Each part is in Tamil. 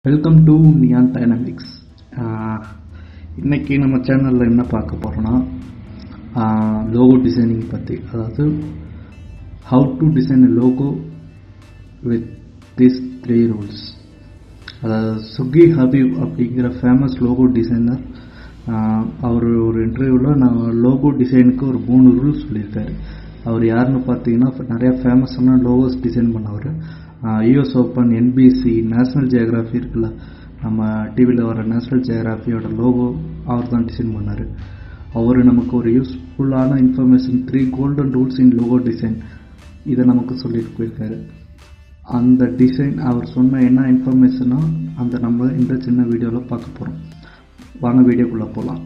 வெல்கம் டு நியான் டைனமிக்ஸ் இன்னைக்கு நம்ம சேனலில் என்ன பார்க்க போகிறோன்னா லோகோ டிசைனிங் பற்றி அதாவது how to design a logo with this three rules அதாவது சுகி ஹபீப் அப்படிங்கிற ஃபேமஸ் லோகோ டிசைனர் அவர் ஒரு இன்டர்வியூவில் நான் லோகோ டிசைனுக்கு ஒரு மூணு ரூல்ஸ் சொல்லியிருக்காரு அவர் யாருன்னு பார்த்தீங்கன்னா நிறையா ஃபேமஸான லோகோஸ் டிசைன் பண்ணவர் US Open NBC National Geography இருக்குல்ல நம்ம டிவியில் வர நேஷ்னல் ஜியோகிராஃபியோட லோகோ அவர் தான் டிசைன் பண்ணார் அவர் நமக்கு ஒரு யூஸ்ஃபுல்லான information three golden rules in logo design இதை நமக்கு சொல்லிட்டு போயிருக்காரு அந்த டிசைன் அவர் சொன்ன என்ன இன்ஃபர்மேஷனோ அந்த நம்ம இந்த சின்ன வீடியோவில் பார்க்க போகிறோம் வாங்க வீடியோக்குள்ளே போகலாம்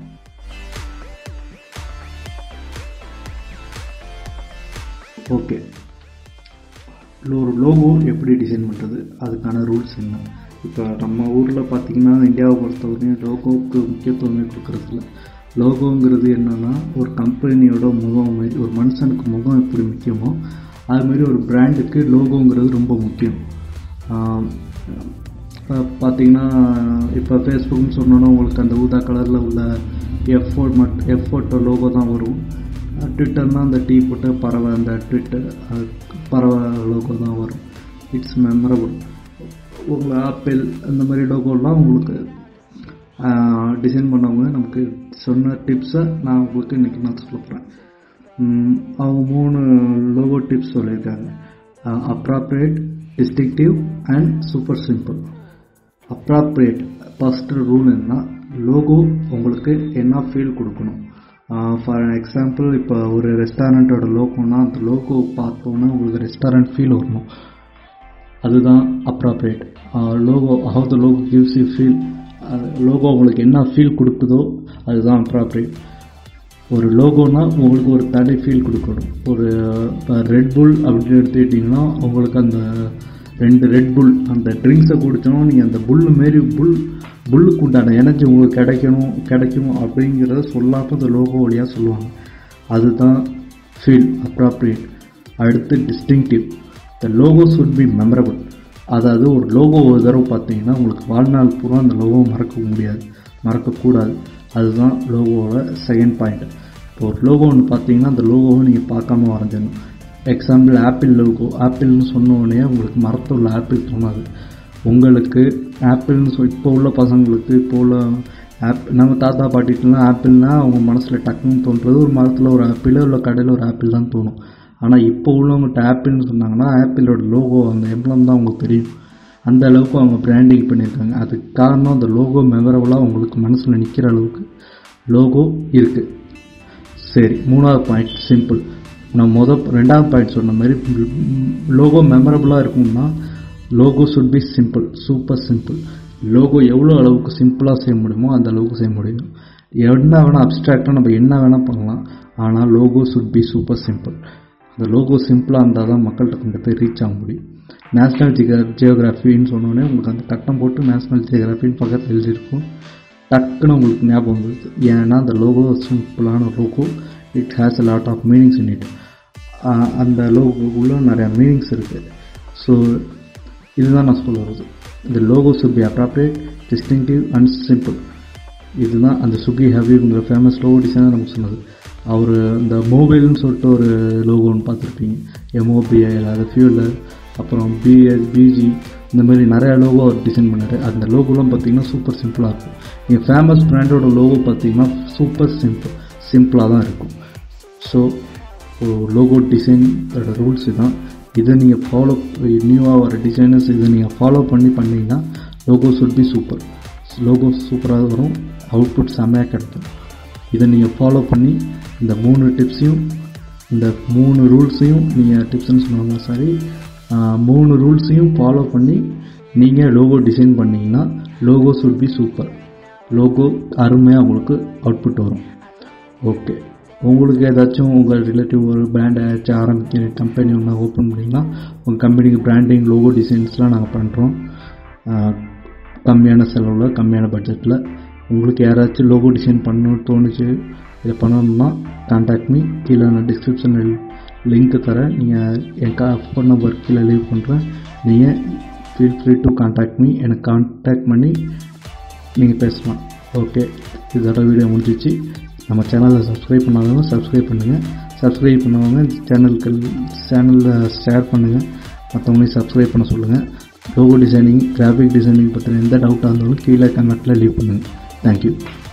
ஓகே ஒரு லோகோ எப்படி டிசைன் பண்ணுறது அதுக்கான ரூல்ஸ் என்ன இப்போ நம்ம ஊரில் பார்த்தீங்கன்னா இந்தியாவை பொறுத்தவரையும் லோகோவுக்கு முக்கியத்துவமே கொடுக்கறதில்ல லோகோங்கிறது என்னென்னா ஒரு கம்பெனியோட முகம் மாதிரி ஒரு மனுஷனுக்கு முகம் எப்படி முக்கியமோ அதுமாரி ஒரு பிராண்டுக்கு லோகோங்கிறது ரொம்ப முக்கியம் பார்த்தீங்கன்னா இப்போ ஃபேஸ்புக்னு சொன்னோன்னா உங்களுக்கு அந்த ஊதா கலரில் உள்ள எஃபோர்ட் மட் எஃபோர்ட் லோகோ தான் வரும் ட்விட்டர்னால் அந்த டீ போட்டு பறவை அந்த ட்விட்டர் பறவை லோகோ தான் வரும் இட்ஸ் மெமரபுள் உங்கள் ஆப்பிள் அந்த மாதிரி லோகோலாம் உங்களுக்கு டிசைன் பண்ணவங்க நமக்கு சொன்ன டிப்ஸை நான் உங்களுக்கு இன்றைக்கி நான் சொல்ல போகிறேன் அவங்க மூணு லோகோ டிப்ஸ் சொல்லியிருக்காங்க appropriate distinctive and super simple appropriate first rule என்ன லோகோ உங்களுக்கு என்ன ஃபீல் கொடுக்கணும் ஃபார் எக்ஸாம்பிள் இப்போ ஒரு ரெஸ்டாரண்ட்டோட லோகோனா அந்த லோகோ பார்த்தோன்னா உங்களுக்கு ரெஸ்டாரண்ட் ஃபீல் வரணும் அதுதான் appropriate logo how the logo gives you feel logo உங்களுக்கு என்ன ஃபீல் கொடுக்குதோ அதுதான் அப்ராப்ரியேட் ஒரு லோகோனா உங்களுக்கு ஒரு தனி ஃபீல் கொடுக்கணும் ஒரு இப்போ ரெட் புல் அப்படின்னு எடுத்துக்கிட்டிங்கன்னா உங்களுக்கு அந்த ரெண்டு ரெட் புல் அந்த ட்ரிங்க்ஸை குடித்தோன்னா நீங்கள் அந்த புல் மாரி புல் புல்லுக்கு உண்டான எனர்ஜி உங்களுக்கு கிடைக்கணும் கிடைக்கும் அப்படிங்கிறத சொல்லாமல் அந்த லோகோ வழியாக சொல்லுவாங்க அதுதான் ஃபீல் அப்ராப்ரியேட் அடுத்து distinctive the logo should be memorable அதாவது ஒரு லோகோ ஒரு தடவை பார்த்தீங்கன்னா உங்களுக்கு வாழ்நாள் பூரா அந்த லோகோ மறக்க முடியாது மறக்கக்கூடாது அதுதான் லோகோவோட செகண்ட் பாயிண்ட் இப்போ ஒரு லோகோ ஒன்று பார்த்தீங்கன்னா அந்த லோகோவை நீங்கள் பார்க்காம வரைஞ்சிடணும் எக்ஸாம்பிள் ஆப்பிள் லோகோ ஆப்பிள்னு சொன்ன உடனே உங்களுக்கு மரத்தில் உள்ள ஆப்பிள் தோணாது உங்களுக்கு ஆப்பிள்னு சொல் இப்போ உள்ள பசங்களுக்கு இப்போ உள்ள ஆப் நம்ம தாத்தா பாட்டிட்டுலாம் ஆப்பிள்னா அவங்க மனசில் டக்குன்னு தோன்றது ஒரு மரத்தில் ஒரு ஆப்பிள் இல்லை கடையில் ஒரு ஆப்பிள் தான் தோணும் ஆனால் இப்போ உள்ளவங்ககிட்ட ஆப்பிள்னு சொன்னாங்கன்னா ஆப்பிளோட லோகோ அந்த எம்ப்ளம் தான் அவங்களுக்கு தெரியும் அந்த அளவுக்கு அவங்க பிராண்டிங் பண்ணியிருக்காங்க அதுக்கு காரணம் அந்த லோகோ மெமரபுளாக உங்களுக்கு மனசில் நிற்கிற அளவுக்கு லோகோ இருக்குது சரி மூணாவது பாயிண்ட் சிம்பிள் நான் மொதல் ரெண்டாவது பாயிண்ட் சொன்ன மாதிரி லோகோ மெமரபுளாக இருக்கும்னா logo should be simple super simple logo எவ்வளோ அளவுக்கு சிம்பிளாக செய்ய முடியுமோ அந்த அளவுக்கு செய்ய முடியும் என்ன வேணால் அப்ட்ராக்டாக நம்ம என்ன வேணால் பண்ணலாம் ஆனால் logo should be super simple அந்த லோகோ சிம்பிளாக இருந்தால் தான் மக்கள்கிட்ட கொண்டு போய் ரீச் ஆக முடியும் நேஷ்னல் ஜியோ ஜியோகிராஃபின்னு சொன்னோடனே உங்களுக்கு அந்த கட்டம் போட்டு நேஷ்னல் ஜியோகிராஃபின்னு பக்கத்தில் எழுதியிருக்கும் டக்குன்னு உங்களுக்கு ஞாபகம் வந்துடுது ஏன்னா அந்த லோகோ சிம்பிளான logo it has a lot of meanings in it அந்த லோகோக்குள்ளே நிறையா மீனிங்ஸ் இருக்குது ஸோ இதுதான் நான் சொல்ல வருது இந்த logo should be appropriate distinctive and simple இதுதான் அந்த சுகி ஹபீப்ங்கிற ஃபேமஸ் லோகோ டிசைனர் நமக்கு சொன்னது அவர் இந்த மொபைல்னு சொல்லிட்டு ஒரு லோகோன்னு பார்த்துருப்பீங்க எம்ஓபிஐ அது ஃபியூலர் அப்புறம் பிஎஸ் பிஜி இந்த மாதிரி நிறையா லோகோ அவர் டிசைன் பண்ணார் அந்த லோகோலாம் பார்த்தீங்கன்னா சூப்பர் சிம்பிளாக இருக்கும் நீங்கள் ஃபேமஸ் பிராண்டோட லோகோ பார்த்தீங்கன்னா சூப்பர் சிம்பிள் சிம்பிளாக தான் இருக்கும் ஸோ லோகோ டிசைனோட ரூல்ஸ் தான் இதை நீங்கள் ஃபாலோ நியூவாக வர டிசைனர்ஸ் இதை நீங்கள் ஃபாலோ பண்ணி பண்ணிங்கன்னா logo should be super logo சூப்பராக வரும் அவுட்புட் செம்மையாக கிடைக்கும் இதை நீங்கள் ஃபாலோ பண்ணி இந்த மூணு டிப்ஸையும் இந்த மூணு ரூல்ஸையும் நீங்கள் டிப்ஸ்னு சொன்னாங்க சாரி மூணு ரூல்ஸையும் ஃபாலோ பண்ணி நீங்கள் லோகோ டிசைன் பண்ணிங்கன்னா logo should be super logo அருமையாக உங்களுக்கு அவுட்புட் வரும் ஓகே உங்களுக்கு ஏதாச்சும் உங்கள் ரிலேட்டிவ் ஒரு பிராண்ட் ஏதாச்சும் ஆரம்பிக்கிற கம்பெனி ஒன்று ஓப்பன் பண்ணிங்கன்னா உங்கள் கம்பெனிக்கு பிராண்டிங் லோகோ டிசைன்ஸ்லாம் நாங்கள் பண்ணுறோம் கம்மியான செலவில் கம்மியான பட்ஜெட்டில் உங்களுக்கு யாராச்சும் லோகோ டிசைன் பண்ணணும்னு தோணுச்சு இதை பண்ணணும்னா கான்டாக்ட் மீ கீழே நான் டிஸ்கிரிப்ஷனில் லிங்க்கு தரேன் நீங்கள் என் கா ஃபோன் நம்பர் கீழே லீவ் பண்ணுறேன் நீங்கள் feel free to contact me எனக்கு காண்டாக்ட் பண்ணி நீங்கள் பேசலாம் ஓகே இதோட வீடியோ முடிஞ்சிச்சு நம்ம சேனலை சப்ஸ்கிரைப் பண்ணாதவங்க சப்ஸ்கிரைப் பண்ணுங்கள் சப்ஸ்கிரைப் பண்ணவங்க சேனலுக்கு சேனலில் ஷேர் பண்ணுங்கள் மற்றவங்களையும் சப்ஸ்கிரைப் பண்ண சொல்லுங்கள் லோகோ டிசைனிங் கிராஃபிக் டிசைனிங் பற்றின எந்த டவுட்டாக இருந்தாலும் கீழே கமெண்ட்டில் லீவ் பண்ணுங்கள் தேங்க்யூ